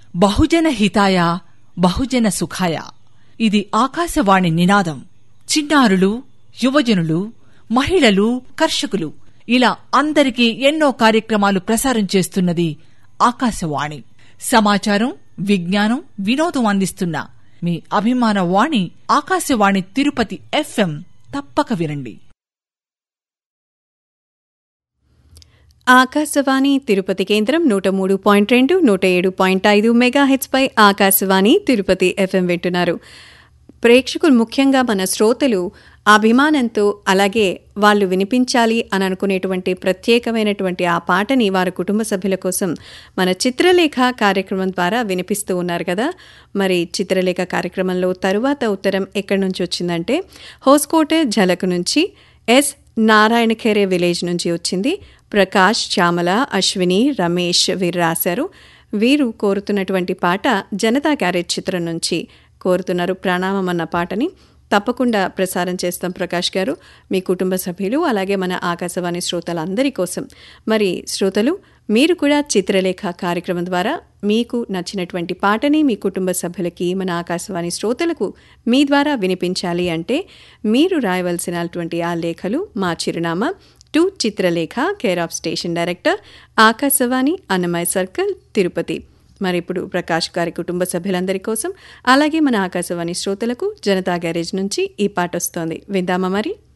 బహుజన హితాయ బహుజన సుఖాయ ఇది ఆకాశవాణి నినాదం చిన్నారులు యువజనులు మహిళలు కర్షకులు ఇలా అందరికీ ఎన్నో కార్యక్రమాలు ప్రసారం చేస్తున్నది ఆకాశవాణి సమాచారం విజ్ఞానం వినోదం అందిస్తున్న మీ అభిమాన వాణి ఆకాశవాణి తిరుపతి ఎఫ్ఎం తప్పక వినండి ఆకాశవాణి తిరుపతి కేంద్రం నూట మూడు పాయింట్ రెండు నూట ఏడు పాయింట్ ఐదు మెగాహెచ్పై ఆకాశవాణి తిరుపతి ఎఫ్ఎం వింటున్నారు ప్రేక్షకులు ముఖ్యంగా మన శ్రోతలు అభిమానంతో అలాగే వాళ్ళు వినిపించాలి అని అనుకునేటువంటి ప్రత్యేకమైనటువంటి ఆ పాటని వారి కుటుంబ సభ్యుల కోసం మన చిత్రలేఖ కార్యక్రమం ద్వారా వినిపిస్తూ ఉన్నారు కదా మరి చిత్రలేఖ కార్యక్రమంలో తరువాత ఉత్తరం ఎక్కడి నుంచి వచ్చిందంటే హోస్కోటే ఝలక్ నుంచి ఎస్ నారాయణఖేరే విలేజ్ నుంచి వచ్చింది ప్రకాష్ శ్యామల అశ్విని రమేష్ వీరు రాశారు వీరు కోరుతున్నటువంటి పాట జనతా క్యారేజ్ చిత్రం నుంచి కోరుతున్నారు ప్రణామం అన్న పాటని తప్పకుండా ప్రసారం చేస్తాం ప్రకాష్ గారు మీ కుటుంబ సభ్యులు అలాగే మన ఆకాశవాణి శ్రోతలందరి కోసం మరి శ్రోతలు మీరు కూడా చిత్రలేఖ కార్యక్రమం ద్వారా మీకు నచ్చినటువంటి పాటని మీ కుటుంబ సభ్యులకి మన ఆకాశవాణి శ్రోతలకు మీ ద్వారా వినిపించాలి అంటే మీరు రాయవలసినటువంటి ఆ లేఖలు మా చిరునామా to Chitralekha care of station director Akashvani Annamayya circle Tirupati మరి ఇప్పుడు ప్రకాష్ గారి కుటుంబ సభ్యులందరి కోసం అలాగే మన ఆకాశవాణి శ్రోతలకు జనతా గ్యారేజ్ నుంచి ఈ పాట వస్తోంది విందామా మరి